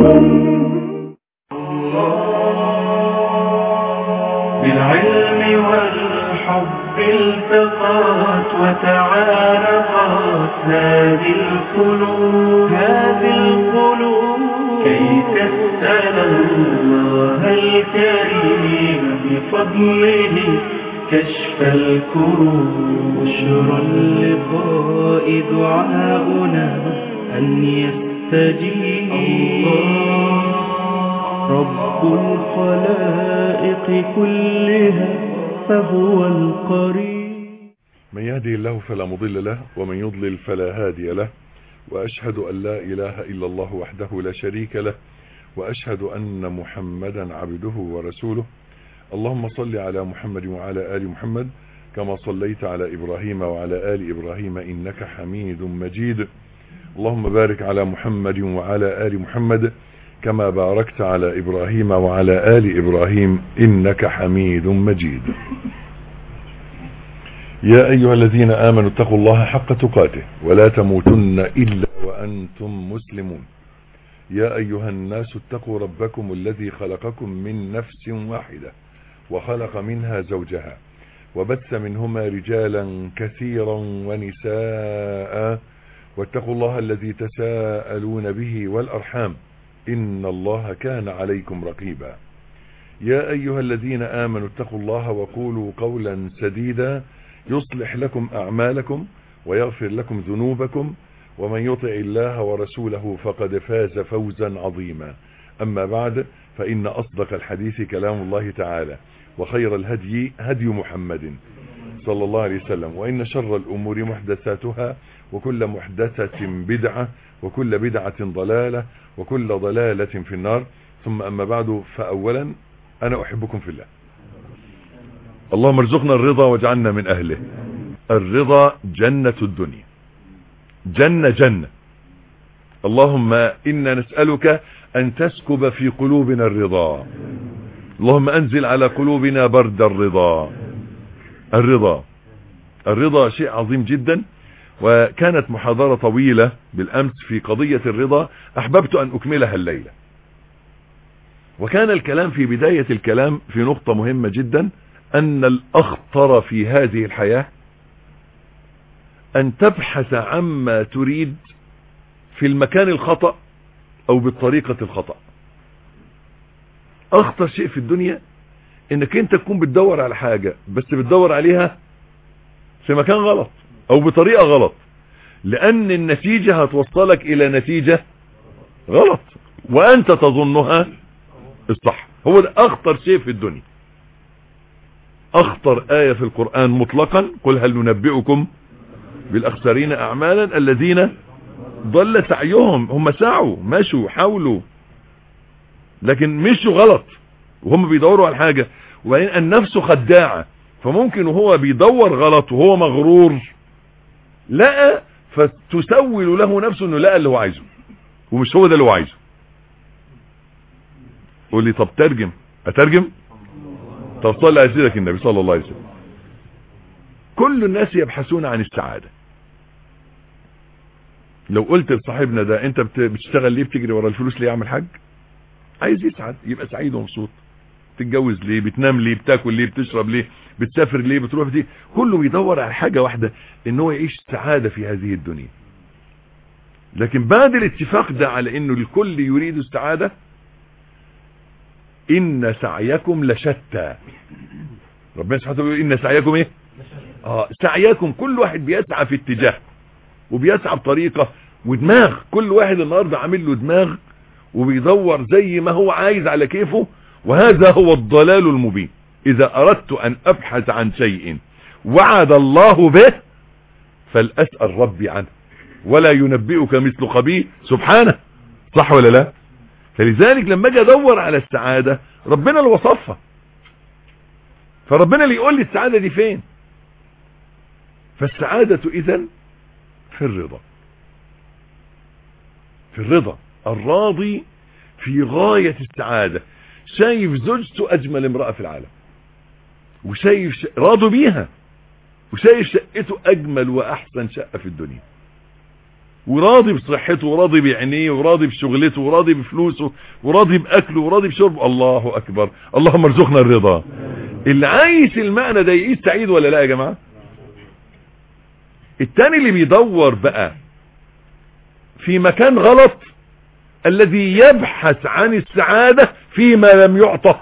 بالعلم والحب التقات وتعارفت هذه القلوب هذه القلوب كي تسأل الله الكريم بفضله كشف الكروب بشرى اللقاء دعاؤنا أن يستجيب رب الخلائق كلها فهو القريب من يهدي الله فلا مضل له ومن يضلل فلا هادي له وأشهد أن لا إله إلا الله وحده لا شريك له وأشهد أن محمدا عبده ورسوله اللهم صل على محمد وعلى آل محمد كما صليت على إبراهيم وعلى آل إبراهيم إنك حميد مجيد اللهم بارك على محمد وعلى آل محمد كما باركت على إبراهيم وعلى آل إبراهيم إنك حميد مجيد يا أيها الذين آمنوا اتقوا الله حق تقاته ولا تموتن إلا وأنتم مسلمون يا أيها الناس اتقوا ربكم الذي خلقكم من نفس واحدة وخلق منها زوجها وبث منهما رجالا كثيرا ونساء واتقوا الله الذي تساءلون به والأرحام إن الله كان عليكم رقيبا يا أيها الذين آمنوا اتقوا الله وقولوا قولا سديدا يصلح لكم أعمالكم ويغفر لكم ذنوبكم ومن يطع الله ورسوله فقد فاز فوزا عظيما أما بعد فإن أصدق الحديث كلام الله تعالى وخير الهدي هدي محمد صلى الله عليه وسلم وإن شر الأمور محدثاتها وكل محدثة بدعة وكل بدعة ضلالة وكل ضلالة في النار ثم أما بعد فأولا أنا أحبكم في الله اللهم ارزقنا الرضا واجعلنا من أهله الرضا جنة الدنيا جنة جنة اللهم إنا نسألك أن تسكب في قلوبنا الرضا اللهم أنزل على قلوبنا برد الرضا الرضا الرضا شيء عظيم جدا وكانت محاضرة طويلة بالأمس في قضية الرضا أحببت أن أكملها الليلة وكان الكلام في بداية الكلام في نقطة مهمة جدا أن الأخطر في هذه الحياة أن تبحث عما تريد في المكان الخطأ أو بالطريقة الخطأ أخطر شيء في الدنيا إنك أنت تكون بتدور على حاجة بس بتدور عليها في مكان غلط أو بطريقة غلط لأن النتيجة هتوصلك إلى نتيجة غلط وأنت تظنها الصح هو ده أخطر شيء في الدنيا أخطر آية في القرآن مطلقا قل هل ننبئكم بالأخسرين أعمالا الذين ضل سعيهم هم سعوا مشوا حاولوا لكن مشوا غلط وهم بيدوروا على حاجة وبعدين النفس خداعة فممكن وهو بيدور غلط وهو مغرور لقى فتسول له نفسه انه لقى اللي هو عايزه ومش هو ده اللي هو عايزه قول لي طب ترجم اترجم طب صلي على سيدك النبي صلى الله عليه وسلم كل الناس يبحثون عن السعادة لو قلت لصاحبنا ده انت بتشتغل ليه بتجري ورا الفلوس ليه يعمل حاج عايز يسعد يبقى سعيد ومبسوط تتجوز ليه بتنام ليه بتاكل ليه بتشرب ليه بتسافر ليه بتروح دي كله بيدور على حاجة واحدة ان هو يعيش سعادة في هذه الدنيا لكن بعد الاتفاق ده على انه الكل يريد السعادة ان سعيكم لشتى ربنا سبحانه وتعالى يقول ان سعيكم ايه اه سعيكم كل واحد بيسعى في اتجاه وبيسعى بطريقة ودماغ كل واحد النهاردة عامل له دماغ وبيدور زي ما هو عايز على كيفه وهذا هو الضلال المبين اذا اردت ان ابحث عن شيء وعد الله به فلأسأل ربي عنه ولا ينبئك مثل خبير سبحانه صح ولا لا فلذلك لما اجي ادور على السعادة ربنا اللي وصفها فربنا اللي يقول لي السعادة دي فين فالسعادة اذا في الرضا في الرضا الراضي في غاية السعادة شايف زوجته اجمل امرأة في العالم وشايف ش... راضوا بيها وشايف شقته اجمل واحسن شقة في الدنيا وراضي بصحته وراضي بعينيه وراضي بشغلته وراضي بفلوسه وراضي باكله وراضي بشربه الله اكبر اللهم ارزقنا الرضا اللي عايش المعنى ده يعيش سعيد ولا لا يا جماعه التاني اللي بيدور بقى في مكان غلط الذي يبحث عن السعادة فيما لم يعطى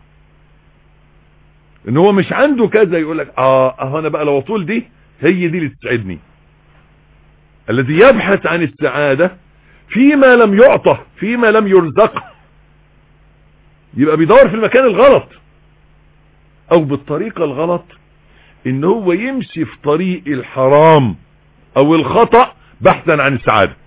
ان هو مش عنده كذا يقول لك اه اه انا بقى لو طول دي هي دي اللي تسعدني الذي يبحث عن السعادة فيما لم يعطى فيما لم يرزق يبقى بيدور في المكان الغلط او بالطريقة الغلط ان هو يمشي في طريق الحرام او الخطأ بحثا عن السعادة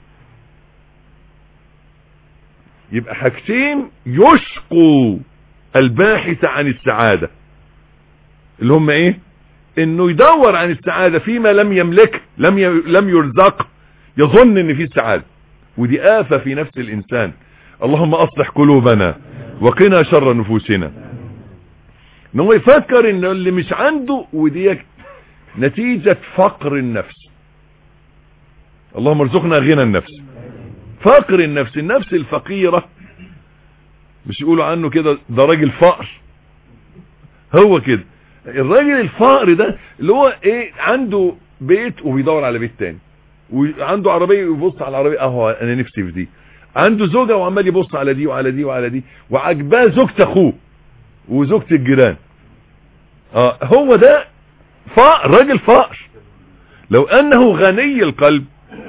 يبقى حاجتين يشقوا الباحث عن السعادة اللي هم ايه انه يدور عن السعادة فيما لم يملك لم ي... لم يرزق يظن ان فيه السعادة ودي آفة في نفس الانسان اللهم اصلح قلوبنا وقنا شر نفوسنا ان هو يفكر ان اللي مش عنده ودي نتيجة فقر النفس اللهم ارزقنا غنى النفس فقر النفس النفس الفقيرة مش يقولوا عنه كده ده راجل فقر هو كده الراجل الفقر ده اللي هو ايه عنده بيت وبيدور على بيت تاني وعنده عربية ويبص على العربية اهو انا نفسي في دي عنده زوجة وعمال يبص على دي وعلى دي وعلى دي وعجباه زوجة اخوه وزوجة الجيران اه هو ده فقر راجل فقر لو انه غني القلب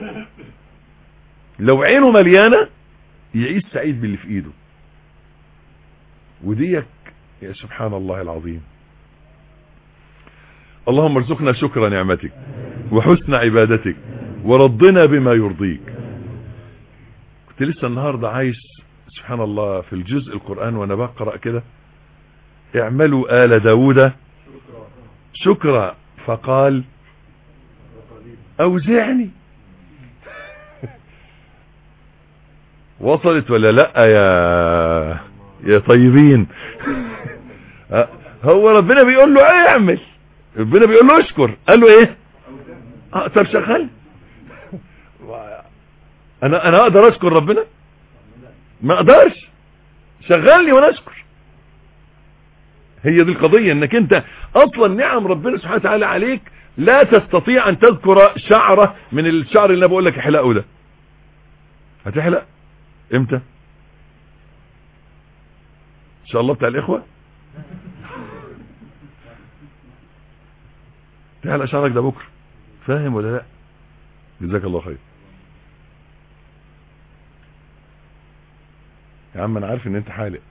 لو عينه مليانة يعيش سعيد باللي في ايده وديك يا سبحان الله العظيم اللهم ارزقنا شكر نعمتك وحسن عبادتك ورضنا بما يرضيك كنت لسه النهاردة عايش سبحان الله في الجزء القرآن وانا بقرأ كده اعملوا آل داود شكرا فقال اوزعني وصلت ولا لا يا يا طيبين هو ربنا بيقول له ايه اعمل ربنا بيقول له اشكر قال له ايه اه طب شغال انا انا اقدر اشكر ربنا ما اقدرش شغلني وانا اشكر هي دي القضية انك انت اصلا نعم ربنا سبحانه وتعالى عليك لا تستطيع ان تذكر شعرة من الشعر اللي انا بقول لك احلقه ده هتحلق امتى ان شاء الله بتاع الاخوة تحلق شعرك ده بكرة فاهم ولا لا جزاك الله خير يا عم انا عارف ان انت حالق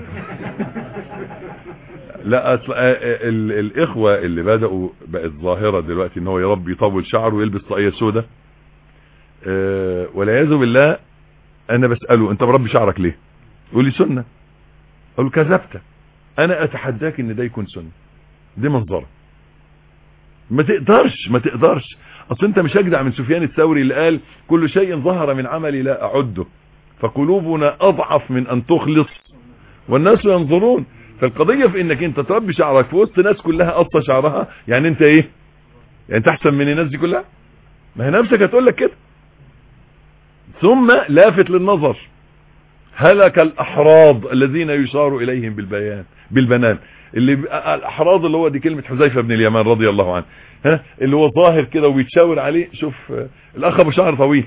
لا اصل ال الاخوة اللي بدأوا بقت ظاهرة دلوقتي ان هو يا رب يطول شعره ويلبس طاقية سودة أه والعياذ بالله انا بسأله انت مربي شعرك ليه يقول لي سنة اقول له كذبت انا اتحداك ان ده يكون سنة دي منظرة ما تقدرش ما تقدرش اصل انت مش اجدع من سفيان الثوري اللي قال كل شيء ظهر من عملي لا اعده فقلوبنا اضعف من ان تخلص والناس ينظرون فالقضية في انك انت تربي شعرك في وسط ناس كلها قصة شعرها يعني انت ايه يعني انت احسن من الناس دي كلها ما هي نفسك هتقول لك كده ثم لافت للنظر هلك الاحراض الذين يشار اليهم بالبيان بالبنان اللي الاحراض اللي هو دي كلمة حذيفة بن اليمان رضي الله عنه ها اللي هو ظاهر كده وبيتشاور عليه شوف الاخ ابو شعر طويل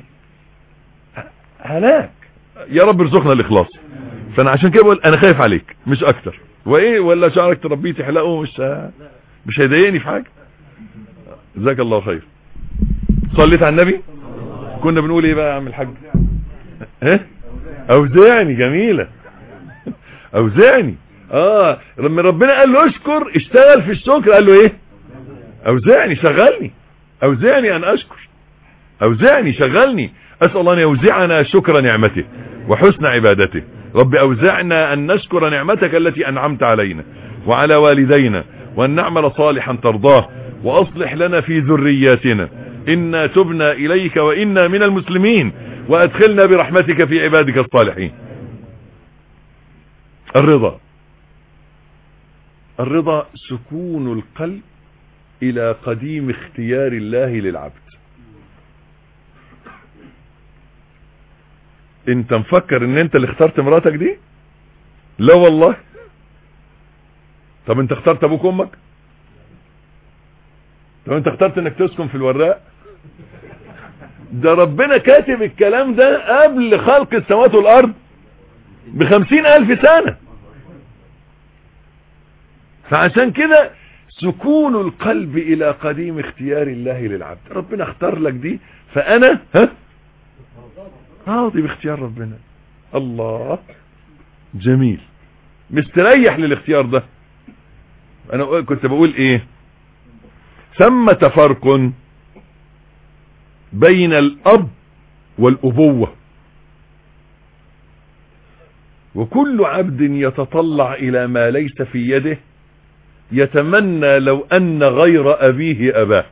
هلاك يا رب ارزقنا الاخلاص فانا عشان كده بقول انا خايف عليك مش اكتر وايه ولا شعرك تربيه تحلقه مش مش هيضايقني في حاجه جزاك الله خير صليت على النبي كنا بنقول ايه بقى يا عم الحاج ايه اوزعني جميله اوزعني اه لما ربنا قال له اشكر اشتغل في الشكر قال له ايه اوزعني شغلني اوزعني ان اشكر اوزعني شغلني اسال الله ان يوزعنا شكر نعمته وحسن عبادته رب اوزعنا ان نشكر نعمتك التي انعمت علينا وعلى والدينا وان نعمل صالحا ترضاه واصلح لنا في ذرياتنا انا تبنا اليك وانا من المسلمين وادخلنا برحمتك في عبادك الصالحين الرضا الرضا سكون القلب الى قديم اختيار الله للعبد انت مفكر ان انت اللي اخترت مراتك دي لا والله طب انت اخترت ابوك وامك طب انت اخترت انك تسكن في الوراق ده ربنا كاتب الكلام ده قبل خلق السماوات والارض بخمسين الف سنة فعشان كده سكون القلب الى قديم اختيار الله للعبد ربنا اختار لك دي فانا ها راضي باختيار ربنا الله جميل مستريح للاختيار ده انا كنت بقول ايه ثمة فرق بين الاب والابوة وكل عبد يتطلع الى ما ليس في يده يتمنى لو ان غير ابيه اباه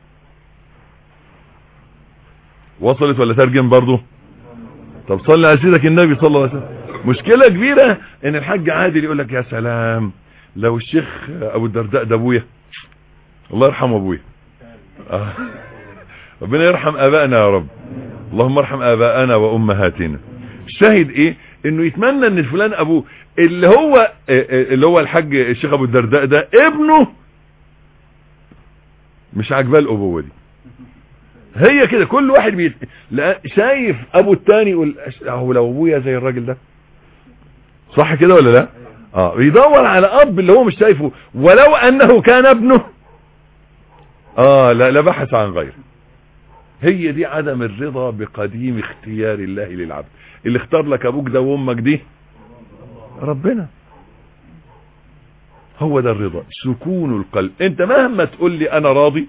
وصلت ولا ترجم برضو طب صلي على سيدك النبي صلى الله عليه وسلم مشكلة كبيرة ان الحاج عادل يقول لك يا سلام لو الشيخ ابو الدرداء ده ابويا الله يرحم ابويا آه. ربنا يرحم ابائنا يا رب اللهم ارحم ابائنا وامهاتنا الشاهد ايه انه يتمنى ان فلان ابوه اللي هو اللي هو الحاج الشيخ ابو الدرداء ده ابنه مش عاجباه الابوه دي هي كده كل واحد بيت... لا شايف ابو التاني يقول اهو لو ابويا زي الراجل ده صح كده ولا لا اه يدور على اب اللي هو مش شايفه ولو انه كان ابنه اه لا لا بحث عن غيره هي دي عدم الرضا بقديم اختيار الله للعبد اللي اختار لك ابوك ده وامك دي ربنا هو ده الرضا سكون القلب انت مهما تقول لي انا راضي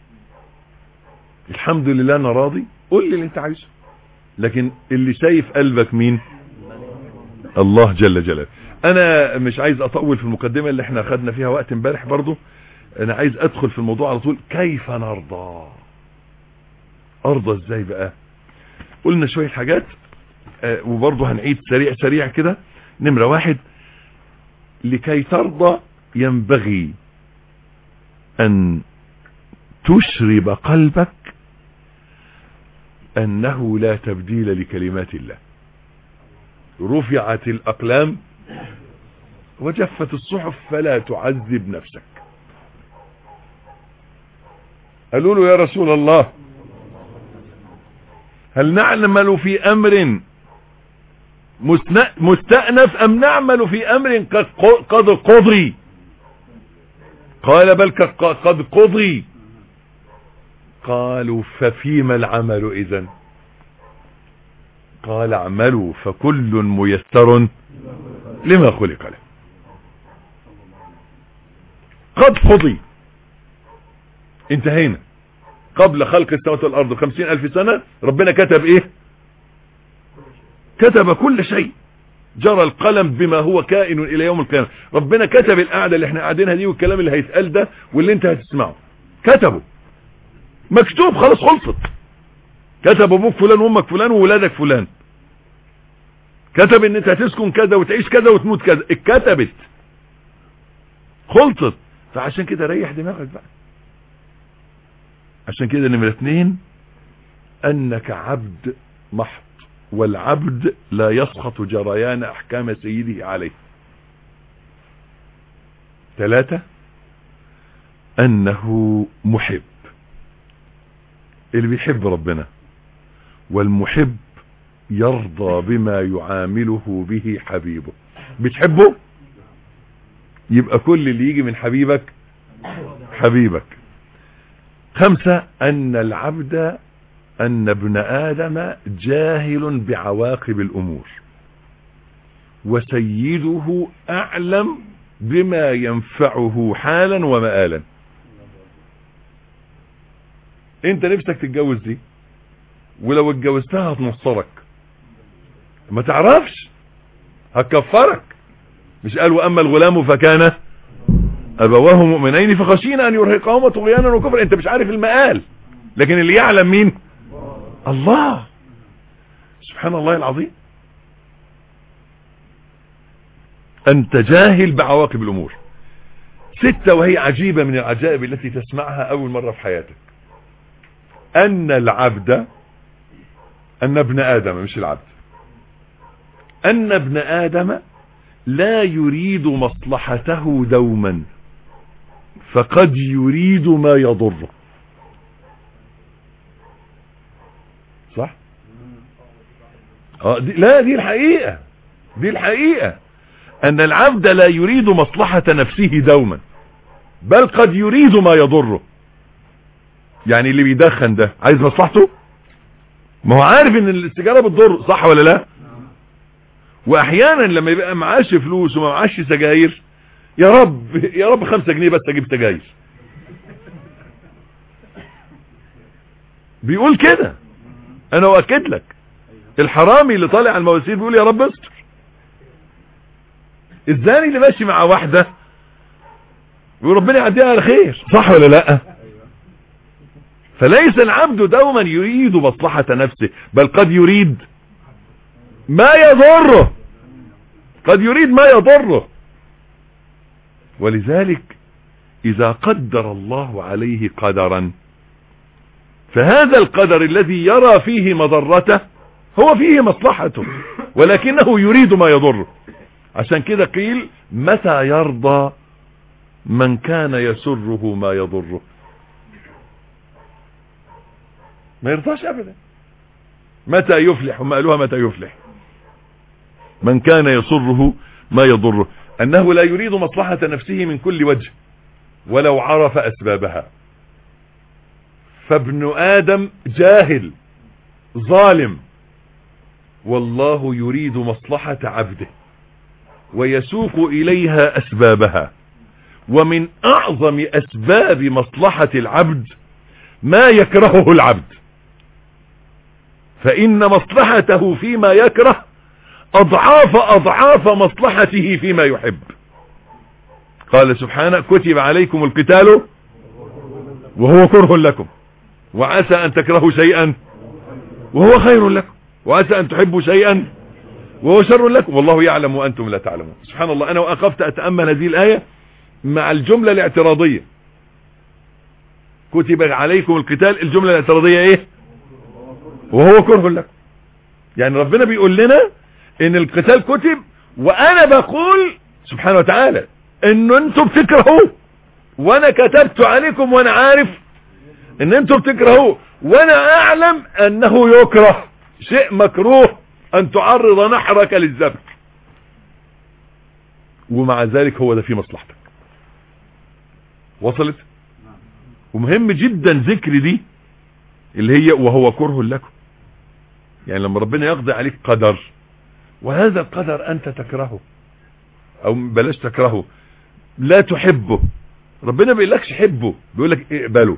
الحمد لله انا راضي قول لي اللي انت عايزه لكن اللي شايف قلبك مين الله جل جلاله انا مش عايز اطول في المقدمة اللي احنا خدنا فيها وقت امبارح برضو انا عايز ادخل في الموضوع على طول كيف نرضى ارضى ازاي بقى قلنا شوية حاجات آه وبرضو هنعيد سريع سريع كده نمرة واحد لكي ترضى ينبغي ان تشرب قلبك انه لا تبديل لكلمات الله رفعت الاقلام وجفت الصحف فلا تعذب نفسك قالوا له يا رسول الله هل نعمل في امر مستأنف ام نعمل في امر قد قضي قال بل قد قضي قالوا ففيما العمل اذا قال اعملوا فكل ميسر لما خلق له قد قضي انتهينا قبل خلق السماوات والارض بخمسين الف سنة ربنا كتب ايه كتب كل شيء جرى القلم بما هو كائن الى يوم القيامة ربنا كتب القعدة اللي احنا قاعدينها دي والكلام اللي هيتقال ده واللي انت هتسمعه كتبه مكتوب خلاص خلصت كتب ابوك فلان وامك فلان وولادك فلان كتب ان انت هتسكن كذا وتعيش كذا وتموت كذا اتكتبت خلصت فعشان كده ريح دماغك بقى عشان كده نمرة اتنين انك عبد محض والعبد لا يسخط جريان احكام سيده عليه ثلاثة انه محب اللي بيحب ربنا والمحب يرضى بما يعامله به حبيبه بتحبه يبقى كل اللي يجي من حبيبك حبيبك خمسة ان العبد ان ابن ادم جاهل بعواقب الامور وسيده اعلم بما ينفعه حالا ومآلا انت نفسك تتجوز دي ولو اتجوزتها هتنصرك ما تعرفش هتكفرك مش قال واما الغلام فكان ابواه مؤمنين فخشينا ان يرهقهما طغيانا وكفرا انت مش عارف المآل لكن اللي يعلم مين الله سبحان الله العظيم انت جاهل بعواقب الامور ستة وهي عجيبة من العجائب التي تسمعها اول مرة في حياتك ان العبد ان ابن ادم مش العبد ان ابن ادم لا يريد مصلحته دوما فقد يريد ما يضره صح اه دي لا دي الحقيقة دي الحقيقة ان العبد لا يريد مصلحة نفسه دوما بل قد يريد ما يضره يعني اللي بيدخن ده عايز مصلحته ما هو عارف ان السيجارة بتضر صح ولا لا واحيانا لما يبقى معاش فلوس وما معاش سجاير يا رب يا رب خمسة جنيه بس اجيب سجاير بيقول كده انا اؤكد لك الحرامي اللي طالع على المواسير بيقول يا رب استر الزاني اللي ماشي مع واحدة بيقول ربنا يعديها على خير صح ولا لا فليس العبد دوما يريد مصلحة نفسه بل قد يريد ما يضره قد يريد ما يضره ولذلك اذا قدر الله عليه قدرا فهذا القدر الذي يرى فيه مضرته هو فيه مصلحته ولكنه يريد ما يضره عشان كده قيل متى يرضى من كان يسره ما يضره ما يرضاش ابدا متى يفلح هم قالوها متى يفلح من كان يسره ما يضره انه لا يريد مصلحة نفسه من كل وجه ولو عرف اسبابها فابن ادم جاهل ظالم والله يريد مصلحة عبده ويسوق اليها اسبابها ومن اعظم اسباب مصلحة العبد ما يكرهه العبد فان مصلحته فيما يكره اضعاف اضعاف مصلحته فيما يحب قال سبحانه كتب عليكم القتال وهو كره لكم وعسى ان تكرهوا شيئا وهو خير لكم وعسى ان تحبوا شيئا وهو شر لكم والله يعلم وانتم لا تعلمون سبحان الله انا وقفت اتأمل هذه الاية مع الجملة الاعتراضية كتب عليكم القتال الجملة الاعتراضية ايه وهو كره لكم يعني ربنا بيقول لنا ان القتال كتب وانا بقول سبحانه وتعالى انه انتم بتكرهوه وانا كتبت عليكم وانا عارف ان انتم بتكرهوه وانا اعلم انه يكره شيء مكروه ان تعرض نحرك للذبح ومع ذلك هو ده في مصلحتك وصلت ومهم جدا ذكر دي اللي هي وهو كره لكم يعني لما ربنا يقضي عليك قدر وهذا القدر انت تكرهه او بلاش تكرهه لا تحبه ربنا بيقولكش حبه بيقولك اقبله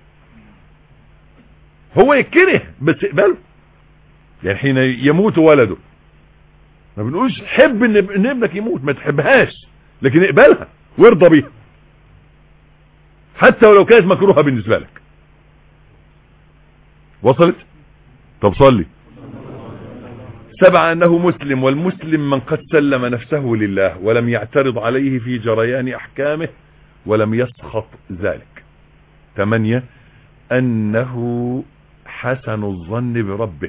هو يكره بس اقبله يعني حين يموت ولده ما بنقولش حب ان ان ابنك يموت ما تحبهاش لكن اقبلها وارضى بيها حتى ولو كانت مكروهة بالنسبة لك وصلت طب صلي سبع أنه مسلم والمسلم من قد سلم نفسه لله ولم يعترض عليه في جريان أحكامه ولم يسخط ذلك ثمانية أنه حسن الظن بربه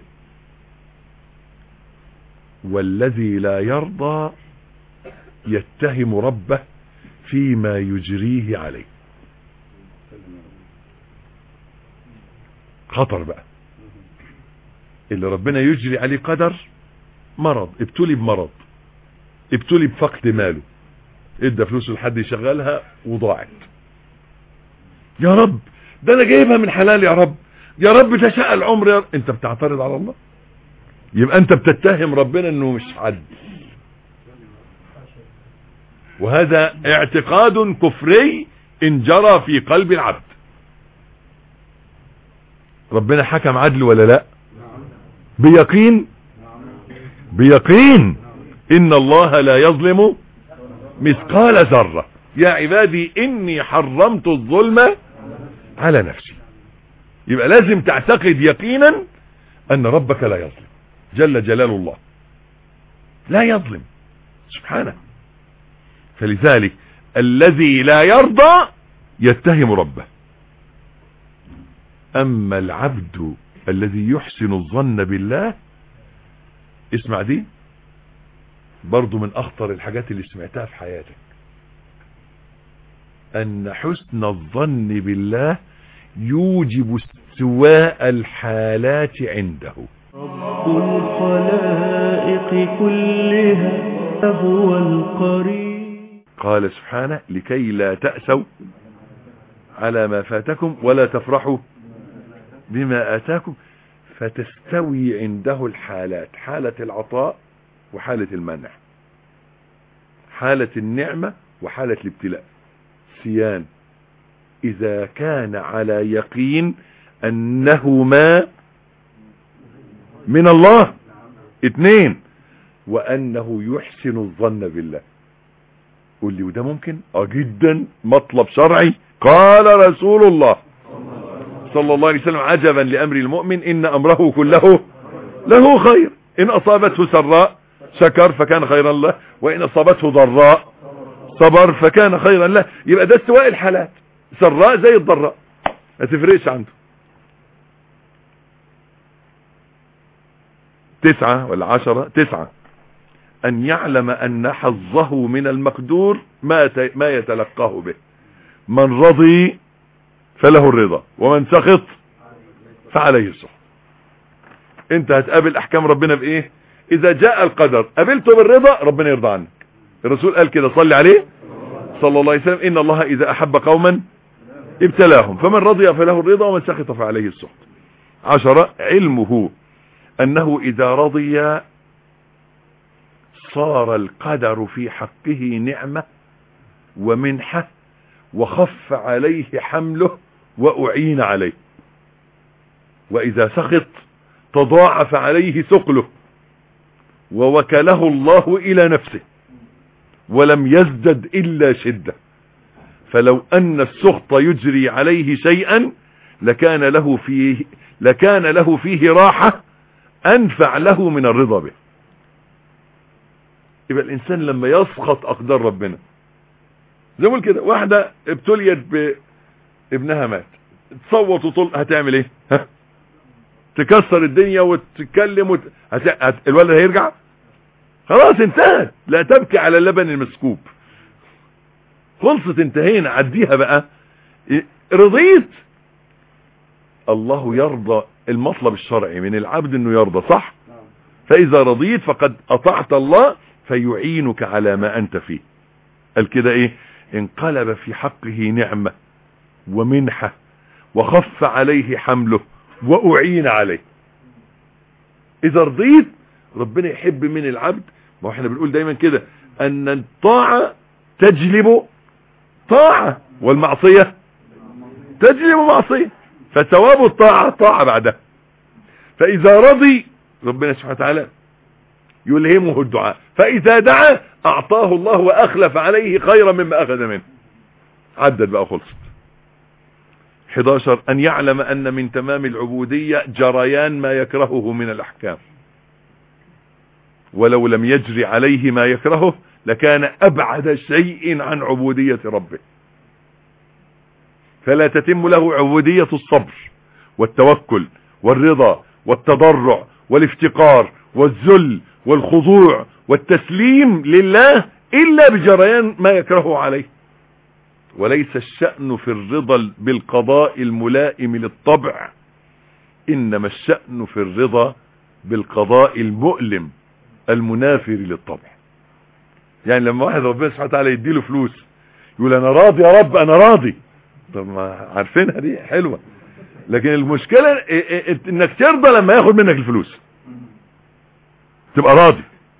والذي لا يرضى يتهم ربه فيما يجريه عليه خطر بقى اللي ربنا يجري عليه قدر مرض ابتلي بمرض ابتلي بفقد ماله ادى فلوسه لحد يشغلها وضاعت يا رب ده انا جايبها من حلال يا رب يا رب ده شاء العمر يا رب. انت بتعترض على الله يبقى انت بتتهم ربنا انه مش عدل وهذا اعتقاد كفري ان جرى في قلب العبد ربنا حكم عدل ولا لا بيقين بيقين ان الله لا يظلم مثقال ذرة يا عبادي اني حرمت الظلم على نفسي يبقى لازم تعتقد يقينا ان ربك لا يظلم جل جلال الله لا يظلم سبحانه فلذلك الذي لا يرضى يتهم ربه اما العبد الذي يحسن الظن بالله اسمع دي برضو من اخطر الحاجات اللي سمعتها في حياتك ان حسن الظن بالله يوجب استواء الحالات عنده رب الخلائق كلها فهو القريب قال سبحانه لكي لا تأسوا على ما فاتكم ولا تفرحوا بما آتاكم فتستوي عنده الحالات حالة العطاء وحالة المنع حالة النعمة وحالة الابتلاء سيان إذا كان على يقين أنهما من الله اثنين وأنه يحسن الظن بالله قول لي وده ممكن اه جدا مطلب شرعي قال رسول الله صلى الله عليه وسلم عجبا لأمر المؤمن إن أمره كله له خير إن أصابته سراء شكر فكان خيرا له وإن أصابته ضراء صبر فكان خيرا له يبقى ده استواء الحالات سراء زي الضراء ما تفرقش عنده تسعة ولا عشرة تسعة أن يعلم أن حظه من المقدور ما ما يتلقاه به من رضي فله الرضا ومن سخط فعليه السخط انت هتقابل احكام ربنا بايه اذا جاء القدر قابلته بالرضا ربنا يرضى عنك الرسول قال كده صلي عليه صلى الله عليه وسلم ان الله اذا احب قوما ابتلاهم فمن رضي فله الرضا ومن سخط فعليه السخط عشرة علمه انه اذا رضي صار القدر في حقه نعمة ومنحة وخف عليه حمله وأعين عليه وإذا سخط تضاعف عليه ثقله ووكله الله إلى نفسه ولم يزدد إلا شدة فلو أن السخط يجري عليه شيئا لكان له فيه لكان له فيه راحة أنفع له من الرضا به يبقى الإنسان لما يسخط أقدار ربنا زي ما كده واحدة ابتليت بابنها مات تصوت وطل هتعمل ايه ها تكسر الدنيا وتتكلم وت... هت... هت... الولد هيرجع خلاص انتهت لا تبكي على اللبن المسكوب خلصت انتهينا عديها بقى رضيت الله يرضى المطلب الشرعي من العبد انه يرضى صح فاذا رضيت فقد اطعت الله فيعينك على ما انت فيه قال كده ايه انقلب في حقه نعمة ومنحة وخف عليه حمله وأعين عليه إذا رضيت ربنا يحب من العبد ما احنا بنقول دايما كده أن الطاعة تجلب طاعة والمعصية تجلب معصية فثواب الطاعة طاعة بعدها فإذا رضي ربنا سبحانه وتعالى يلهمه الدعاء فإذا دعا أعطاه الله وأخلف عليه خيرا مما أخذ منه عدد بقى خلصت 11 أن يعلم أن من تمام العبودية جريان ما يكرهه من الأحكام ولو لم يجري عليه ما يكرهه لكان أبعد شيء عن عبودية ربه فلا تتم له عبودية الصبر والتوكل والرضا والتضرع والافتقار والذل والخضوع والتسليم لله إلا بجريان ما يكرهه عليه وليس الشأن في الرضا بالقضاء الملائم للطبع إنما الشأن في الرضا بالقضاء المؤلم المنافر للطبع يعني لما واحد ربنا سبحانه وتعالى يديله فلوس يقول انا راضي يا رب انا راضي طب ما عارفينها دي حلوة لكن المشكلة انك ترضى لما ياخد منك الفلوس تبقى راضي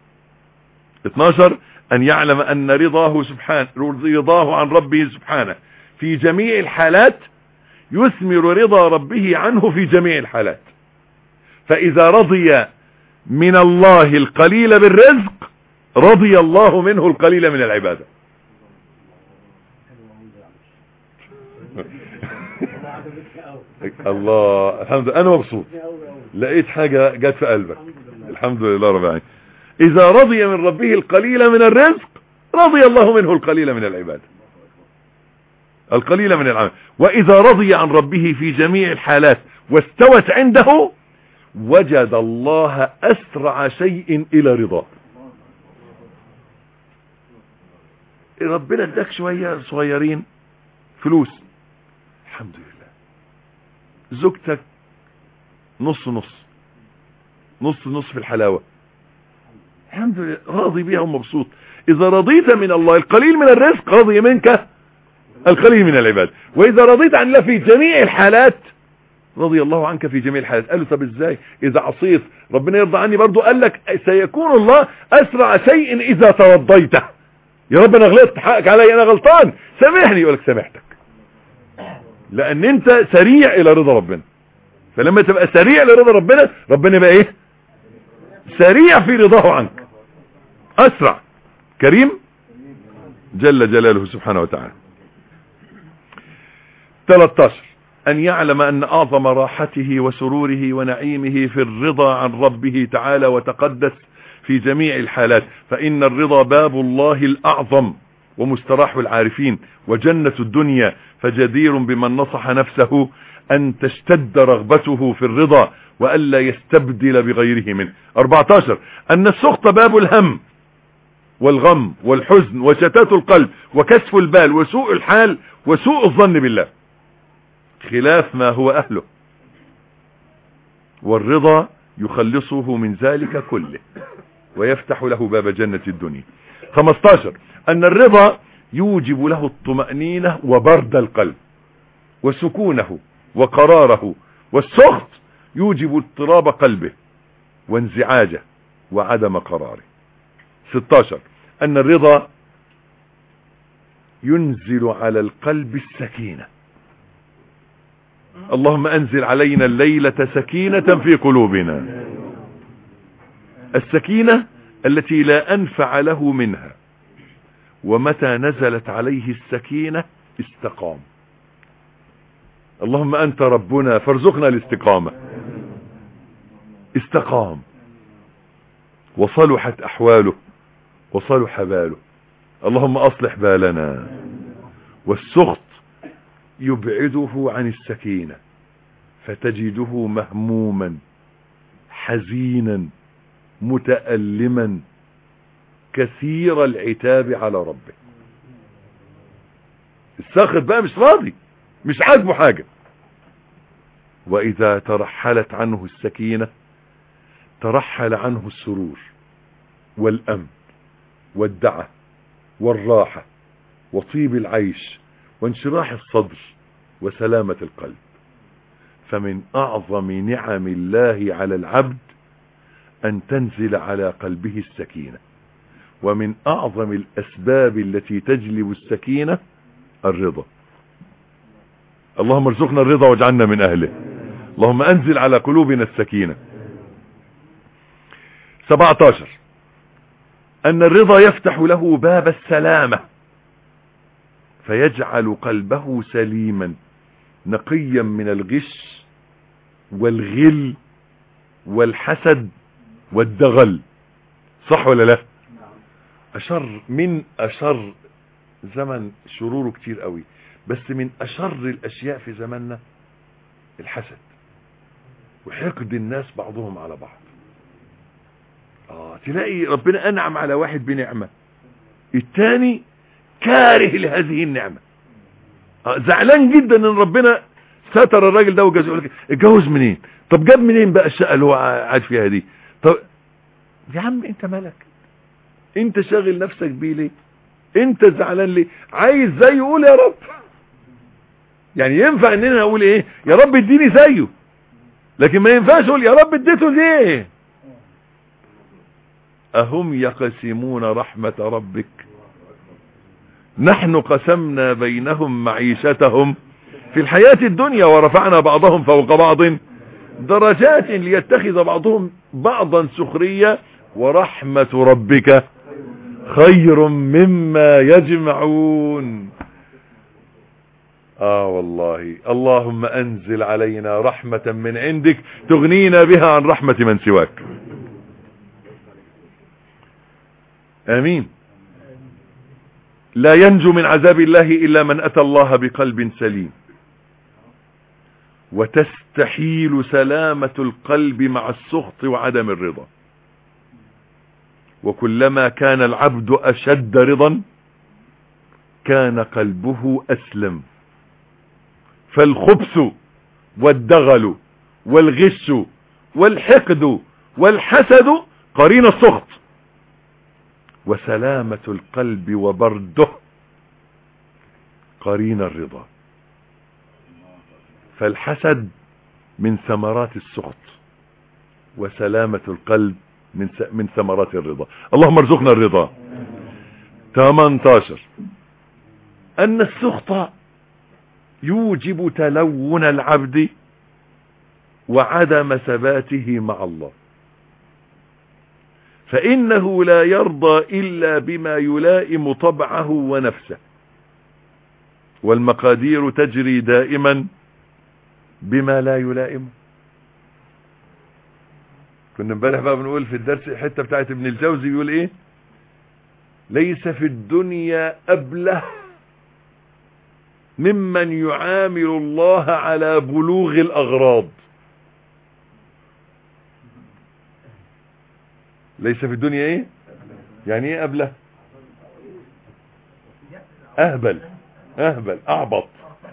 12 ان يعلم ان رضاه سبحانه رضاه عن ربه سبحانه في جميع الحالات يثمر رضا ربه عنه في جميع الحالات فاذا رضي من الله القليل بالرزق رضي الله منه القليل من العبادة الله الحمد لله انا مبسوط لقيت حاجة جت في قلبك الحمد لله رب العالمين اذا رضي من ربه القليل من الرزق رضي الله منه القليل من العبادة القليل من العمل واذا رضي عن ربه في جميع الحالات واستوت عنده وجد الله اسرع شيء الى رضاه ربنا اداك شوية صغيرين فلوس الحمد لله زوجتك نص نص نص نص في الحلاوة الحمد لله راضي بيها ومبسوط اذا رضيت من الله القليل من الرزق رضي منك القليل من العباد واذا رضيت عن الله في جميع الحالات رضي الله عنك في جميع الحالات قال له طب ازاي اذا عصيت ربنا يرضى عني برضو قال لك سيكون الله اسرع شيء اذا توضيته يا رب انا غلطت حقك علي انا غلطان سامحني يقول لك سامحتك لان انت سريع الى رضا ربنا فلما تبقى سريع لرضا ربنا ربنا يبقى ايه سريع في رضاه عنك اسرع كريم جل جلاله سبحانه وتعالى 13 أن يعلم أن أعظم راحته وسروره ونعيمه في الرضا عن ربه تعالى وتقدس في جميع الحالات فإن الرضا باب الله الأعظم ومستراح العارفين وجنة الدنيا فجدير بمن نصح نفسه أن تشتد رغبته في الرضا وألا يستبدل بغيره منه 14 أن السخط باب الهم والغم والحزن وشتات القلب وكسف البال وسوء الحال وسوء الظن بالله خلاف ما هو أهله والرضا يخلصه من ذلك كله ويفتح له باب جنة الدنيا 15 أن الرضا يوجب له الطمأنينة وبرد القلب وسكونه وقراره والسخط يوجب اضطراب قلبه وانزعاجه وعدم قراره 16 أن الرضا ينزل على القلب السكينة اللهم أنزل علينا الليلة سكينة في قلوبنا السكينة التي لا أنفع له منها ومتى نزلت عليه السكينة استقام اللهم أنت ربنا فارزقنا الاستقامة استقام وصلحت أحواله وصلح باله اللهم أصلح بالنا والسخط يبعده عن السكينة فتجده مهموما حزينا متألما كثير العتاب على ربه الساخط بقى مش راضي مش عاجبه حاجة وإذا ترحلت عنه السكينة ترحل عنه السرور والأمن والدعة والراحة وطيب العيش وانشراح الصدر وسلامة القلب فمن أعظم نعم الله على العبد أن تنزل على قلبه السكينة ومن أعظم الأسباب التي تجلب السكينة الرضا اللهم ارزقنا الرضا واجعلنا من أهله اللهم أنزل على قلوبنا السكينة 17 أن الرضا يفتح له باب السلامة فيجعل قلبه سليما نقيا من الغش والغل والحسد والدغل صح ولا لا أشر من أشر زمن شروره كتير قوي بس من أشر الأشياء في زماننا الحسد وحقد الناس بعضهم على بعض آه تلاقي ربنا أنعم على واحد بنعمة التاني كاره لهذه النعمة آه زعلان جدا ان ربنا ستر الراجل ده وجوز يقول لك اتجوز منين طب جاب منين بقى الشقه اللي هو قاعد فيها دي طب يا عم انت مالك انت شاغل نفسك بيه ليه انت زعلان ليه عايز زيه قول يا رب يعني ينفع اننا نقول ايه يا رب اديني زيه لكن ما ينفعش اقول يا رب اديته ليه اهم يقسمون رحمة ربك نحن قسمنا بينهم معيشتهم في الحياة الدنيا ورفعنا بعضهم فوق بعض درجات ليتخذ بعضهم بعضا سخرية ورحمة ربك خير مما يجمعون آه والله اللهم أنزل علينا رحمة من عندك تغنينا بها عن رحمة من سواك آمين لا ينجو من عذاب الله إلا من أتى الله بقلب سليم وتستحيل سلامة القلب مع السخط وعدم الرضا وكلما كان العبد أشد رضا كان قلبه أسلم فالخبث والدغل والغش والحقد والحسد قرين السخط وسلامة القلب وبرده قرين الرضا فالحسد من ثمرات السخط وسلامة القلب من من ثمرات الرضا اللهم ارزقنا الرضا 18 أن السخط يوجب تلون العبد وعدم ثباته مع الله فإنه لا يرضى إلا بما يلائم طبعه ونفسه والمقادير تجري دائما بما لا يلائمه كنا امبارح بقى بنقول في الدرس الحته بتاعت ابن الجوزي بيقول ايه ليس في الدنيا ابله ممن يعامل الله على بلوغ الاغراض ليس في الدنيا ايه يعني ايه ابله اهبل اهبل اعبط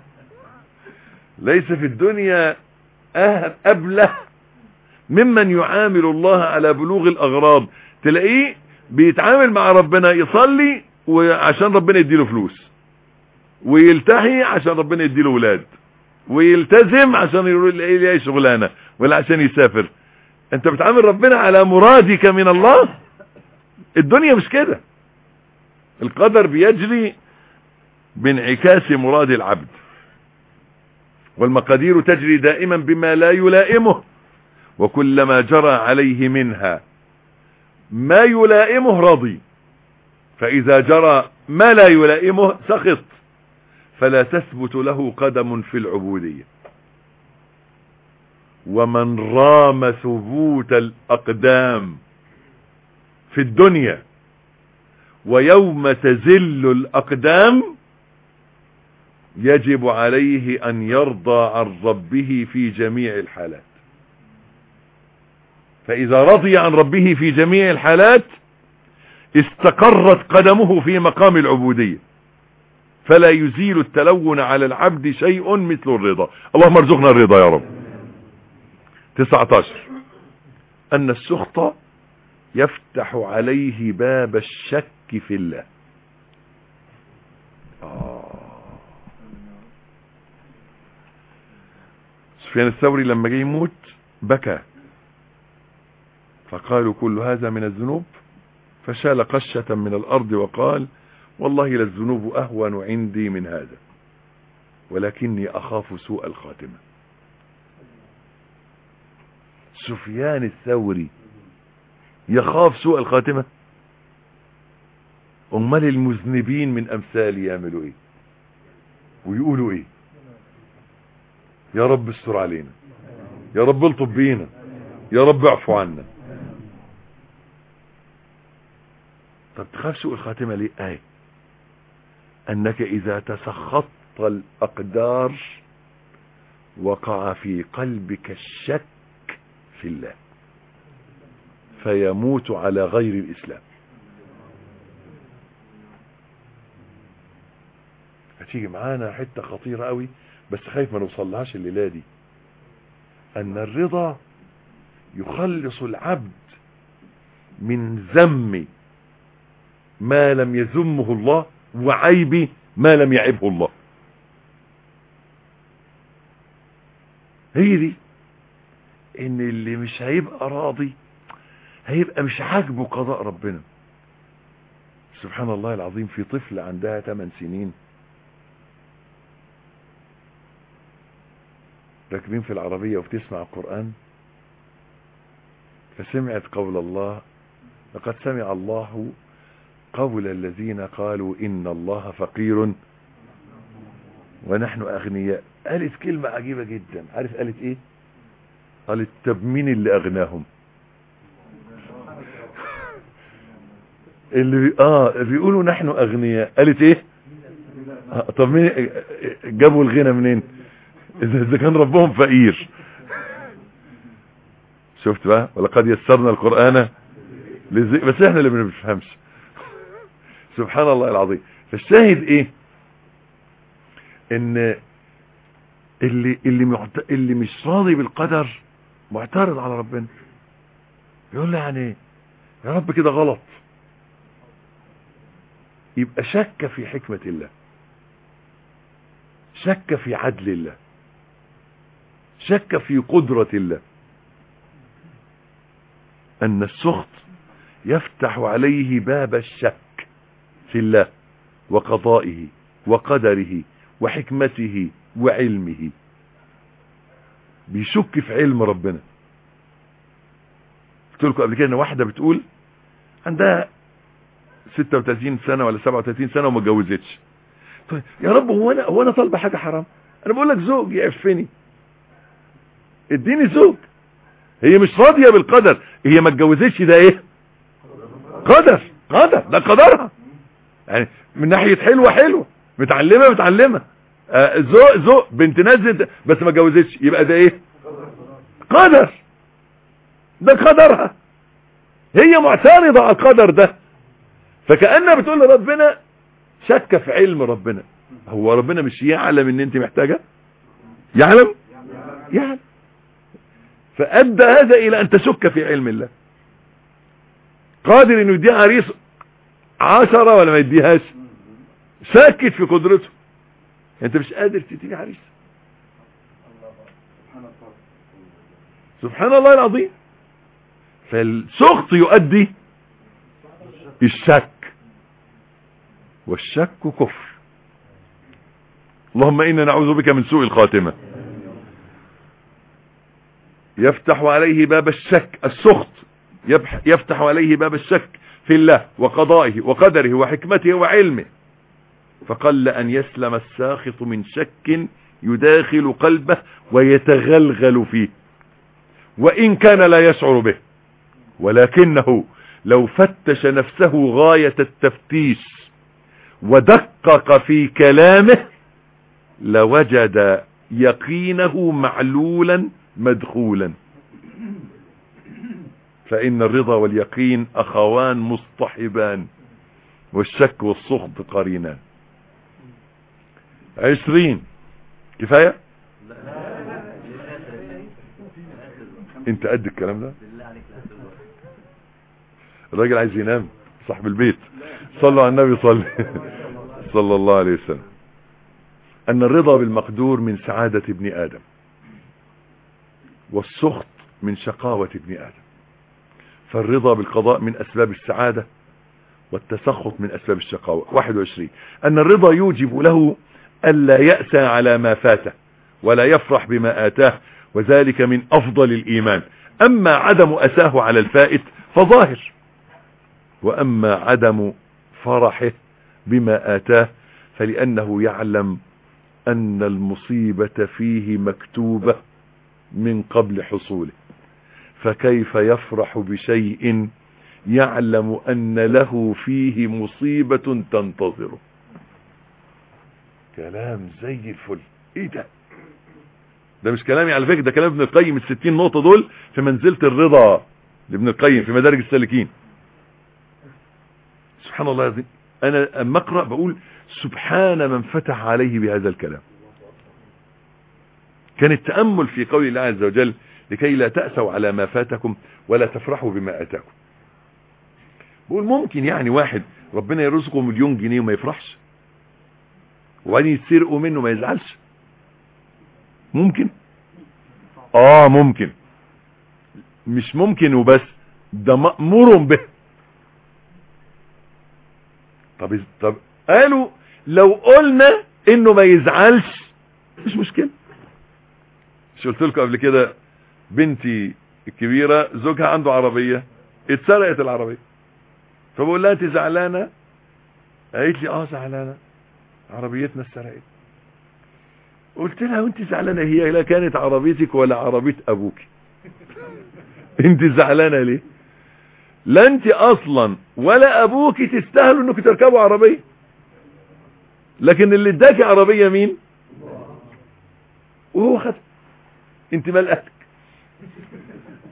ليس في الدنيا أه- ابله ممن يعامل الله على بلوغ الاغراض تلاقيه بيتعامل مع ربنا يصلي وعشان ربنا يديله فلوس ويلتحي عشان ربنا يديله ولاد ويلتزم عشان يلاقي شغلانه ولا عشان يسافر انت بتعامل ربنا على مرادك من الله الدنيا مش كده القدر بيجري بانعكاس مراد العبد والمقادير تجري دائما بما لا يلائمه وكلما جرى عليه منها ما يلائمه رضي فإذا جرى ما لا يلائمه سخط فلا تثبت له قدم في العبودية ومن رام ثبوت الأقدام في الدنيا ويوم تزل الأقدام يجب عليه أن يرضى عن ربه في جميع الحالات فإذا رضي عن ربه في جميع الحالات استقرت قدمه في مقام العبودية فلا يزيل التلون على العبد شيء مثل الرضا اللهم ارزقنا الرضا يا رب 19 أن السخط يفتح عليه باب الشك في الله آه. سفيان الثوري لما جه يموت بكى فقالوا كل هذا من الذنوب فشال قشة من الأرض وقال والله للذنوب أهون عندي من هذا ولكني أخاف سوء الخاتمة سفيان الثوري يخاف سوء الخاتمة امال المذنبين من امثالي يعملوا ايه ويقولوا ايه يا رب استر علينا يا رب الطف بينا يا رب اعفو عنا طب تخاف سوء الخاتمة ليه ايه انك اذا تسخطت الاقدار وقع في قلبك الشك في الله فيموت على غير الاسلام هتيجي معانا حتة خطيرة قوي بس خايف ما نوصلهاش الليلة دي ان الرضا يخلص العبد من ذم ما لم يذمه الله وعيب ما لم يعبه الله هي دي ان اللي مش هيبقى راضي هيبقى مش عاجبه قضاء ربنا سبحان الله العظيم في طفل عندها 8 سنين راكبين في العربية وبتسمع القرآن فسمعت قول الله لقد سمع الله قول الذين قالوا إن الله فقير ونحن أغنياء قالت كلمة عجيبة جدا عارف قالت إيه قالت طب مين اللي أغناهم اللي بي... اه بيقولوا نحن اغنياء قالت ايه آه طب مين جابوا الغنى منين اذا إذا كان ربهم فقير شفت بقى ولقد يسرنا القرآن لزي... بس احنا اللي ما بنفهمش سبحان الله العظيم فالشاهد ايه ان اللي اللي معت... اللي مش راضي بالقدر معترض على ربنا يقول له يعني يا رب كده غلط يبقى شك في حكمة الله شك في عدل الله شك في قدرة الله أن السخط يفتح عليه باب الشك في الله وقضائه وقدره وحكمته وعلمه بيشك في علم ربنا قلت لكم قبل كده ان واحده بتقول عندها 36 سنه ولا 37 سنه وما اتجوزتش طيب يا رب هو انا هو انا طالبه حاجه حرام انا بقول لك زوج يعفني اديني زوج هي مش راضيه بالقدر هي ما اتجوزتش ده ايه قدر قدر ده قدرها يعني من ناحيه حلوه حلوه متعلمه متعلمه آه ذوق ذوق بنت ناس بنت- بس ما اتجوزتش يبقى ده ايه قدر ده قدرها هي معترضه على القدر ده فكانها بتقول لربنا شك في علم ربنا هو ربنا مش يعلم ان انت محتاجه يعلم يعلم فادى هذا الى ان تشك في علم الله قادر انه يديها عريس عشرة ولا ما يديهاش ساكت في قدرته انت مش قادر تديني عريس سبحان الله العظيم فالسخط يؤدي الشك والشك كفر اللهم إنا نعوذ بك من سوء الخاتمة يفتح عليه باب الشك السخط يبح- يفتح عليه باب الشك في الله وقضائه وقدره وحكمته وعلمه فقل أن يسلم الساخط من شك يداخل قلبه ويتغلغل فيه وإن كان لا يشعر به ولكنه لو فتش نفسه غاية التفتيش ودقق في كلامه لوجد يقينه معلولا مدخولا فإن الرضا واليقين أخوان مصطحبان والشك والسخط قرينان عشرين كفاية انت قد الكلام ده الراجل عايز ينام صاحب البيت صلوا على النبي صلى صلى الله عليه وسلم ان الرضا بالمقدور من سعادة ابن ادم والسخط من شقاوة ابن ادم فالرضا بالقضاء من اسباب السعادة والتسخط من اسباب الشقاوة 21 ان الرضا يوجب له الا يأسى على ما فاته ولا يفرح بما اتاه وذلك من افضل الايمان اما عدم اساه على الفائت فظاهر واما عدم فرحه بما اتاه فلانه يعلم ان المصيبة فيه مكتوبة من قبل حصوله فكيف يفرح بشيء يعلم ان له فيه مصيبة تنتظره كلام زي الفل ايه ده ده مش كلامي على فكرة ده كلام ابن القيم الستين نقطة دول في منزلة الرضا لابن القيم في مدارج السالكين سبحان الله العظيم انا اما اقرا بقول سبحان من فتح عليه بهذا الكلام كان التأمل في قول الله عز وجل لكي لا تأسوا على ما فاتكم ولا تفرحوا بما أتاكم بقول ممكن يعني واحد ربنا يرزقه مليون جنيه وما يفرحش وبعدين يتسرقوا منه ما يزعلش ممكن اه ممكن مش ممكن وبس ده مأمور به طب طب قالوا لو قلنا انه ما يزعلش مش مشكلة مش قلت لكم قبل كده بنتي الكبيرة زوجها عنده عربية اتسرقت العربية فبقول لها انت زعلانة قالت لي اه زعلانة عربيتنا اتسرقت قلت لها وانت زعلانة هي لا كانت عربيتك ولا عربية ابوك انت زعلانة ليه لا انت اصلا ولا ابوك تستاهلوا انكم تركبوا عربية لكن اللي اداك عربية مين وهو خد انت مال اهلك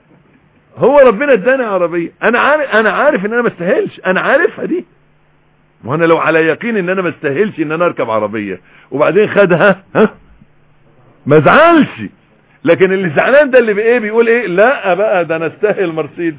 هو ربنا اداني عربية انا عارف انا عارف ان انا ما استاهلش انا عارفها دي وانا لو على يقين ان انا ما استاهلش ان انا اركب عربية وبعدين خدها ها ما زعلش لكن اللي زعلان ده اللي بايه بيقول ايه لا بقى ده انا استاهل مرسيدس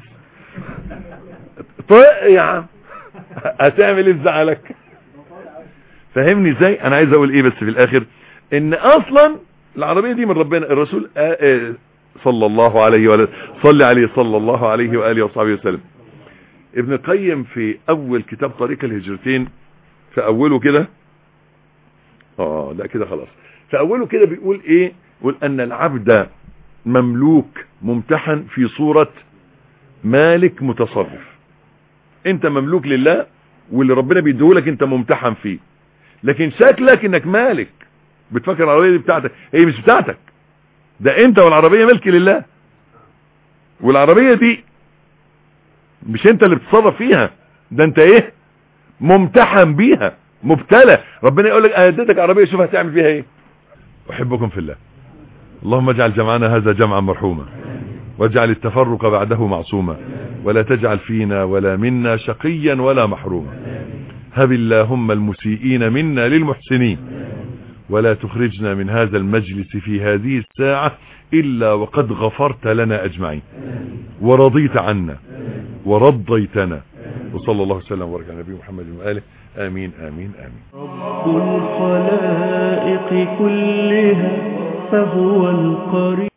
طيب يا عم هتعمل ايه في زعلك فهمني ازاي انا عايز اقول ايه بس في الاخر ان اصلا العربية دي من ربنا الرسول آه آه صلى الله عليه وآله صلى عليه صلى الله عليه وآله وصحبه وسلم ابن القيم في اول كتاب طريق الهجرتين في اوله كده اه لا كده خلاص في اوله كده بيقول ايه يقول ان العبد مملوك ممتحن في صورة مالك متصرف انت مملوك لله واللي ربنا بيديهولك انت ممتحن فيه لكن شكلك انك مالك بتفكر العربية دي بتاعتك هي مش بتاعتك ده انت والعربية ملك لله والعربية دي مش انت اللي بتتصرف فيها ده انت ايه ممتحن بيها مبتلى ربنا يقول لك اديتك عربية شوف هتعمل فيها ايه احبكم في الله اللهم اجعل جمعنا هذا جمعا مرحوما واجعل التفرق بعده معصوما ولا تجعل فينا ولا منا شقيا ولا محروما هب اللهم المسيئين منا للمحسنين ولا تخرجنا من هذا المجلس في هذه الساعة إلا وقد غفرت لنا أجمعين ورضيت عنا ورضيتنا وصلى الله وسلم وبارك على نبي محمد وآله آمين آمين آمين رب الخلائق كلها فهو القريب